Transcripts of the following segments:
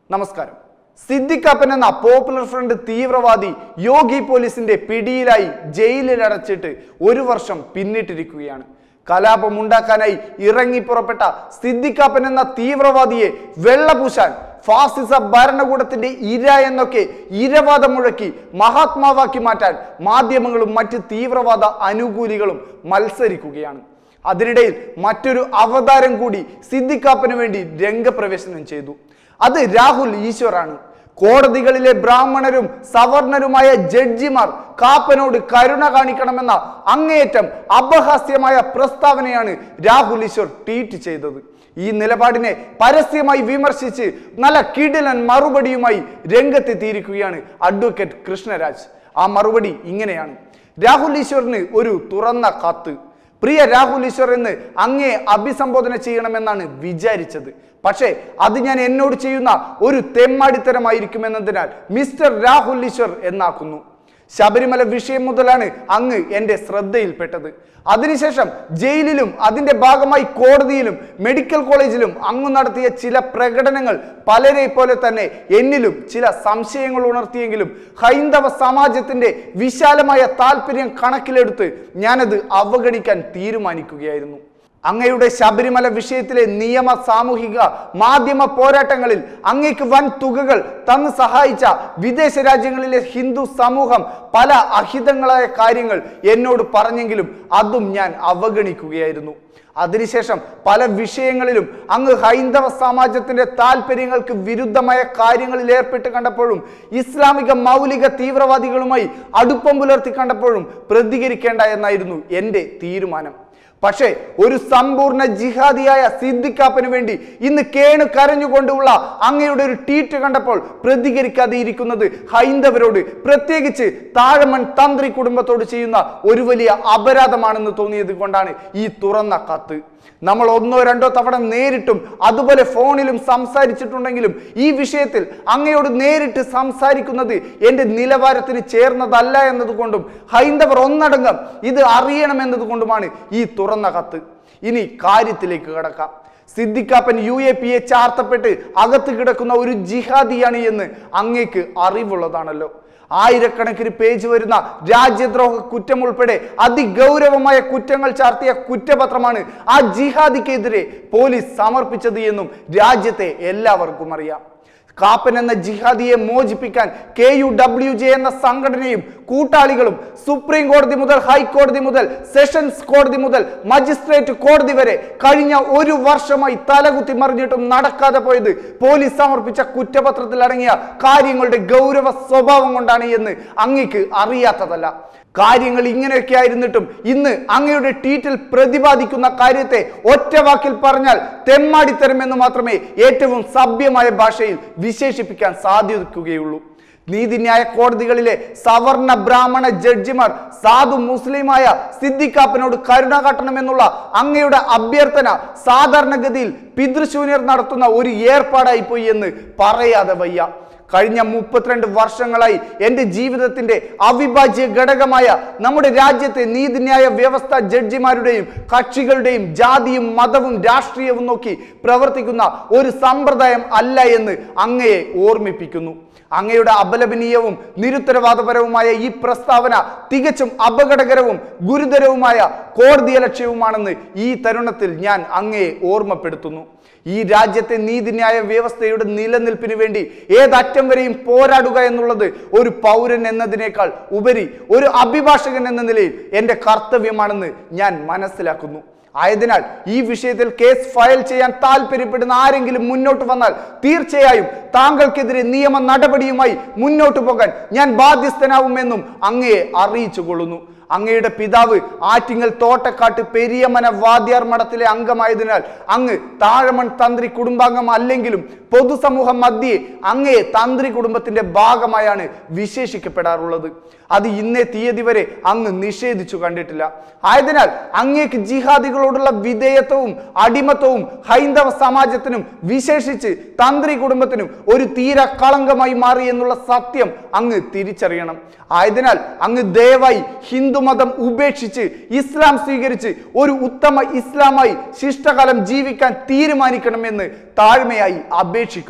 നമസ്കാരം സിദ്ദിഖപ്പൻ എന്ന popular front തീവ്രവാദി യോഗി പോലീസിന്റെ പിടിയിലായി ജയിലിൽ അടച്ചിട്ട് ഒരു വർഷം പിന്നിട്ടിരിക്കുകയാണ് കലാപമുണ്ടാക്കാനായി ഇറങ്ങി പുറപ്പെട്ട സിദ്ദിഖപ്പൻ എന്ന തീവ്രവാദിയെ വെള്ളപൂശാൻ ഫാസിസ ഭരണകൂടത്തിന്റെ ഇര എന്നൊക്കെ ഇരവാദം മുഴക്കി മഹാത്മാവാക്കി മാറ്റാൻ മാധ്യമങ്ങളും മറ്റ് തീവ്രവാദ അനുകൂലികളും മത്സരിക്കുകയാണ് അതിനിടയിൽ മറ്റൊരു അവതാരം കൂടി സിദ്ദിഖാപ്പന് വേണ്ടി രംഗപ്രവേശനം ചെയ്തു അത് രാഹുൽ ഈശ്വറാണ് കോടതികളിലെ ബ്രാഹ്മണരും സവർണരുമായ ജഡ്ജിമാർ കാപ്പനോട് കരുണ കാണിക്കണമെന്ന അങ്ങേയറ്റം അപഹാസ്യമായ പ്രസ്താവനയാണ് രാഹുൽ ഈശ്വർ ട്വീറ്റ് ചെയ്തത് ഈ നിലപാടിനെ പരസ്യമായി വിമർശിച്ച് നല്ല കിടിലൻ മറുപടിയുമായി രംഗത്തെത്തിയിരിക്കുകയാണ് അഡ്വക്കേറ്റ് കൃഷ്ണരാജ് ആ മറുപടി ഇങ്ങനെയാണ് രാഹുൽ ഈശ്വറിന് ഒരു തുറന്ന കത്ത് പ്രിയ രാഹുൽ ഈശ്വർ എന്ന് അങ്ങേ അഭിസംബോധന ചെയ്യണമെന്നാണ് വിചാരിച്ചത് പക്ഷേ അത് ഞാൻ എന്നോട് ചെയ്യുന്ന ഒരു തെമ്മാടിത്തരമായിരിക്കുമെന്നതിനാൽ മിസ്റ്റർ രാഹുൽ ഈശ്വർ എന്നാക്കുന്നു ശബരിമല വിഷയം മുതലാണ് അങ്ങ് എൻ്റെ ശ്രദ്ധയിൽപ്പെട്ടത് അതിനുശേഷം ജയിലിലും അതിന്റെ ഭാഗമായി കോടതിയിലും മെഡിക്കൽ കോളേജിലും അങ്ങ് നടത്തിയ ചില പ്രകടനങ്ങൾ പലരെ പോലെ തന്നെ എന്നിലും ചില സംശയങ്ങൾ ഉണർത്തിയെങ്കിലും ഹൈന്ദവ സമാജത്തിന്റെ വിശാലമായ താല്പര്യം കണക്കിലെടുത്ത് ഞാനത് അവഗണിക്കാൻ തീരുമാനിക്കുകയായിരുന്നു അങ്ങയുടെ ശബരിമല വിഷയത്തിലെ നിയമ സാമൂഹിക മാധ്യമ പോരാട്ടങ്ങളിൽ അങ്ങേക്ക് വൻ തുകകൾ തന്ന് സഹായിച്ച വിദേശ രാജ്യങ്ങളിലെ ഹിന്ദു സമൂഹം പല അഹിതങ്ങളായ കാര്യങ്ങൾ എന്നോട് പറഞ്ഞെങ്കിലും അതും ഞാൻ അവഗണിക്കുകയായിരുന്നു അതിനുശേഷം പല വിഷയങ്ങളിലും അങ്ങ് ഹൈന്ദവ സമാജത്തിന്റെ താല്പര്യങ്ങൾക്ക് വിരുദ്ധമായ കാര്യങ്ങളിൽ ഏർപ്പെട്ട് കണ്ടപ്പോഴും ഇസ്ലാമിക മൗലിക തീവ്രവാദികളുമായി അടുപ്പം പുലർത്തി കണ്ടപ്പോഴും പ്രതികരിക്കേണ്ട എന്നായിരുന്നു എൻ്റെ തീരുമാനം പക്ഷേ ഒരു സമ്പൂർണ്ണ ജിഹാദിയായ സിദ്ദിഖാപ്പന് വേണ്ടി ഇന്ന് കേണു കരഞ്ഞുകൊണ്ടുള്ള അങ്ങയുടെ ഒരു ട്വീറ്റ് കണ്ടപ്പോൾ പ്രതികരിക്കാതെ ഇരിക്കുന്നത് ഹൈന്ദവരോട് പ്രത്യേകിച്ച് താഴമൺ തന്ത്രി കുടുംബത്തോട് ചെയ്യുന്ന ഒരു വലിയ അപരാധമാണെന്ന് തോന്നിയത് കൊണ്ടാണ് ഈ തുറന്ന കത്ത് നമ്മൾ ഒന്നോ രണ്ടോ തവണ നേരിട്ടും അതുപോലെ ഫോണിലും സംസാരിച്ചിട്ടുണ്ടെങ്കിലും ഈ വിഷയത്തിൽ അങ്ങയോട് നേരിട്ട് സംസാരിക്കുന്നത് എൻ്റെ നിലവാരത്തിന് ചേർന്നതല്ല എന്നതുകൊണ്ടും ഹൈന്ദവർ ഒന്നടങ്കം ഇത് അറിയണമെന്നതുകൊണ്ടുമാണ് ഈ തുറന്ന കത്ത് ഇനി കാര്യത്തിലേക്ക് കടക്കാം Siddique Kappan U A P A ചാർത്തപ്പെട്ട് അകത്ത് കിടക്കുന്ന ഒരു ജിഹാദിയാണ് എന്ന് അങ്ങേക്ക് അറിവുള്ളതാണല്ലോ ആയിരക്കണക്കിന് പേജ് വരുന്ന രാജ്യദ്രോഹ കുറ്റം ഉൾപ്പെടെ അതിഗൗരവമായ കുറ്റങ്ങൾ ചാർത്തിയ കുറ്റപത്രമാണ് ആ ജിഹാദിക്കെതിരെ പോലീസ് സമർപ്പിച്ചത് എന്നും രാജ്യത്തെ എല്ലാവർക്കും അറിയാം കാപ്പൻ എന്ന ജിഹാദിയെ മോചിപ്പിക്കാൻ കെ യു ഡബ്ല്യു ജെ എന്ന സംഘടനയും കൂട്ടാളികളും സുപ്രീം കോടതി മുതൽ ഹൈക്കോടതി മുതൽ സെഷൻസ് കോടതി മുതൽ മജിസ്ട്രേറ്റ് കോടതി വരെ കഴിഞ്ഞ ഒരു വർഷമായി തലകുത്തി മറിഞ്ഞിട്ടും നടക്കാതെ പോയത് പോലീസ് സമർപ്പിച്ച കുറ്റപത്രത്തിൽ അടങ്ങിയ കാര്യങ്ങളുടെ ഗൗരവ സ്വഭാവം കൊണ്ടാണ് എന്ന് അങ്ങേക്ക് അറിയാത്തതല്ല കാര്യങ്ങൾ ഇങ്ങനെയൊക്കെ ആയിരുന്നിട്ടും ഇന്ന് അങ്ങയുടെ ട്വീറ്റിൽ പ്രതിപാദിക്കുന്ന കാര്യത്തെ ഒറ്റ വാക്കിൽ പറഞ്ഞാൽ തെമ്മാടിത്തരം എന്ന് മാത്രമേ ഏറ്റവും സഭ്യമായ ഭാഷയിൽ വിശേഷിപ്പിക്കാൻ സാധിക്കുകയുള്ളൂ നീതിന്യായ കോടതികളിലെ സവർണ ബ്രാഹ്മണ ജഡ്ജിമാർ സാധു മുസ്ലിമായ സിദ്ദിഖാപ്പനോട് കരുണ കാട്ടണമെന്നുള്ള അങ്ങയുടെ അഭ്യർത്ഥന സാധാരണഗതിയിൽ പിതൃശൂന്യർ നടത്തുന്ന ഒരു ഏർപ്പാടായി പോയി എന്ന് പറയാതെ വയ്യ കഴിഞ്ഞ മുപ്പത്തിരണ്ട് വർഷങ്ങളായി എൻ്റെ ജീവിതത്തിന്റെ അവിഭാജ്യ ഘടകമായ നമ്മുടെ രാജ്യത്തെ നീതിന്യായ വ്യവസ്ഥ ജഡ്ജിമാരുടെയും കക്ഷികളുടെയും ജാതിയും മതവും രാഷ്ട്രീയവും നോക്കി പ്രവർത്തിക്കുന്ന ഒരു സമ്പ്രദായം അല്ല എന്ന് അങ്ങയെ ഓർമ്മിപ്പിക്കുന്നു അങ്ങയുടെ അപലപനീയവും നിരുത്തരവാദപരവുമായ ഈ പ്രസ്താവന തികച്ചും അപകടകരവും ഗുരുതരവുമായ കോടതിയലക്ഷ്യവുമാണെന്ന് ഈ തരുണത്തിൽ ഞാൻ അങ്ങയെ ഓർമ്മപ്പെടുത്തുന്നു ഈ രാജ്യത്തെ നീതിന്യായ വ്യവസ്ഥയുടെ നിലനിൽപ്പിന് വേണ്ടി ഏതറ്റം വരെയും പോരാടുക എന്നുള്ളത് ഒരു പൗരൻ എന്നതിനേക്കാൾ ഉപരി ഒരു അഭിഭാഷകൻ എന്ന നിലയിൽ എൻ്റെ കർത്തവ്യമാണെന്ന് ഞാൻ മനസ്സിലാക്കുന്നു ആയതിനാൽ ഈ വിഷയത്തിൽ കേസ് ഫയൽ ചെയ്യാൻ താല്പര്യപ്പെടുന്ന ആരെങ്കിലും മുന്നോട്ട് വന്നാൽ തീർച്ചയായും താങ്കൾക്കെതിരെ നിയമ നടപടിയുമായി മുന്നോട്ട് പോകാൻ ഞാൻ ബാധ്യസ്ഥനാവുമെന്നും അങ്ങയെ അറിയിച്ചു കൊള്ളുന്നു അങ്ങയുടെ പിതാവ് ആറ്റിങ്ങൽ തോട്ടക്കാട്ട് പെരിയമന വാദ്യാർ മഠത്തിലെ അംഗമായതിനാൽ അങ്ങ് താഴമൺ തന്ത്രി കുടുംബാംഗം അല്ലെങ്കിലും പൊതുസമൂഹം മധ്യേ അങ്ങയെ തന്ത്രി കുടുംബത്തിന്റെ ഭാഗമായാണ് വിശേഷിക്കപ്പെടാറുള്ളത് അത് ഇന്നേ തീയതി വരെ അങ്ങ് നിഷേധിച്ചു കണ്ടിട്ടില്ല ആയതിനാൽ അങ്ങേക്ക് ജിഹാദികളോടുള്ള വിധേയത്വവും അടിമത്വവും ഹൈന്ദവ സമാജത്തിനും വിശേഷിച്ച് തന്ത്രി കുടുംബത്തിനും ഒരു തീര കളങ്കമായി മാറി എന്നുള്ള സത്യം അങ്ങ് തിരിച്ചറിയണം ആയതിനാൽ അങ്ങ് ദയവായി ഹിന്ദുമതം ഉപേക്ഷിച്ച് ഇസ്ലാം സ്വീകരിച്ച് ഒരു ഉത്തമ ഇസ്ലാമായി ശിഷ്ടകാലം ജീവിക്കാൻ തീരുമാനിക്കണമെന്ന് താഴ്മയായി അപേക്ഷിക്കുന്നു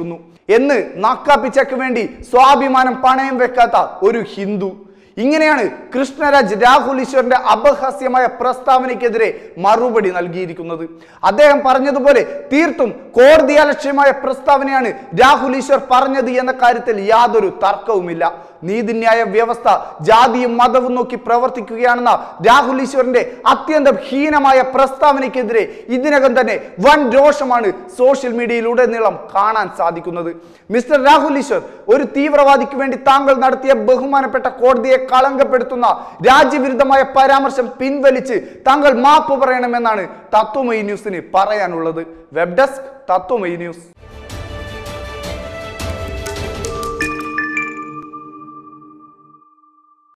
എന്ന് നക്കാപ്പിച്ചക്ക് വേണ്ടി സ്വാഭിമാനം പണയം വെക്കാത്ത ഒരു ഹിന്ദു ഇങ്ങനെയാണ് കൃഷ്ണരാജ് രാഹുൽ ഈശ്വറിന്റെ അപഹാസ്യമായ പ്രസ്താവനയ്ക്കെതിരെ മറുപടി നൽകിയിരിക്കുന്നത് അദ്ദേഹം പറഞ്ഞതുപോലെ തീർത്തും കോടതിയലക്ഷ്യമായ പ്രസ്താവനയാണ് രാഹുൽ ഈശ്വർ പറഞ്ഞത് എന്ന കാര്യത്തിൽ യാതൊരു തർക്കവുമില്ല നീതിന്യായ വ്യവസ്ഥ ജാതിയും മതവും നോക്കി പ്രവർത്തിക്കുകയാണെന്ന രാഹുൽ ഈശ്വറിന്റെ അത്യന്തം ഹീനമായ പ്രസ്താവനയ്ക്കെതിരെ ഇതിനകം തന്നെ വൻ രോഷമാണ് സോഷ്യൽ മീഡിയയിലുടനീളം കാണാൻ സാധിക്കുന്നത് മിസ്റ്റർ രാഹുൽ ഈശ്വർ ഒരു തീവ്രവാദിക്ക് വേണ്ടി താങ്കൾ നടത്തിയ ബഹുമാനപ്പെട്ട കോടതിയെ കളങ്കപ്പെടുത്തുന്ന രാജ്യവിരുദ്ധമായ പരാമർശം പിൻവലിച്ച് താങ്കൾ മാപ്പ് പറയണമെന്നാണ് തത്വമയി ന്യൂസിന് പറയാനുള്ളത് വെബ് ഡെസ്ക് തത്വമയി ന്യൂസ്